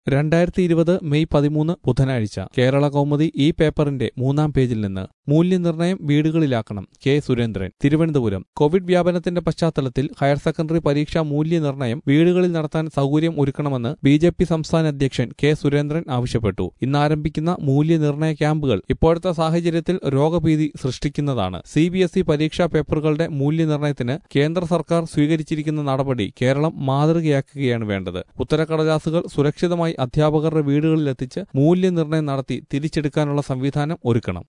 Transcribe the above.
രണ്ടായിരത്തി ഇരുപത് മെയ് പതിമൂന്ന് ബുധനാഴ്ച കേരള കൗമുദി ഈ പേപ്പറിന്റെ മൂന്നാം പേജിൽ നിന്ന് മൂല്യനിർണ്ണയം വീടുകളിലാക്കണം കെ സുരേന്ദ്രൻ തിരുവനന്തപുരം കോവിഡ് വ്യാപനത്തിന്റെ പശ്ചാത്തലത്തിൽ ഹയർ സെക്കൻഡറി പരീക്ഷാ മൂല്യനിർണ്ണയം വീടുകളിൽ നടത്താൻ സൗകര്യം ഒരുക്കണമെന്ന് ബി ജെ പി സംസ്ഥാന അധ്യക്ഷൻ കെ സുരേന്ദ്രൻ ആവശ്യപ്പെട്ടു ഇന്നാരംഭിക്കുന്ന മൂല്യനിർണ്ണയ ക്യാമ്പുകൾ ഇപ്പോഴത്തെ സാഹചര്യത്തിൽ രോഗഭീതി സൃഷ്ടിക്കുന്നതാണ് സി ബി എസ് ഇ പരീക്ഷാ പേപ്പറുകളുടെ മൂല്യനിർണ്ണയത്തിന് കേന്ദ്ര സർക്കാർ സ്വീകരിച്ചിരിക്കുന്ന നടപടി കേരളം മാതൃകയാക്കുകയാണ് വേണ്ടത് ഉത്തരക്കടലാസുകൾ സുരക്ഷിതമായി അധ്യാപകരുടെ വീടുകളിലെത്തിച്ച് മൂല്യനിർണ്ണയം നടത്തി തിരിച്ചെടുക്കാനുള്ള സംവിധാനം ഒരുക്കണം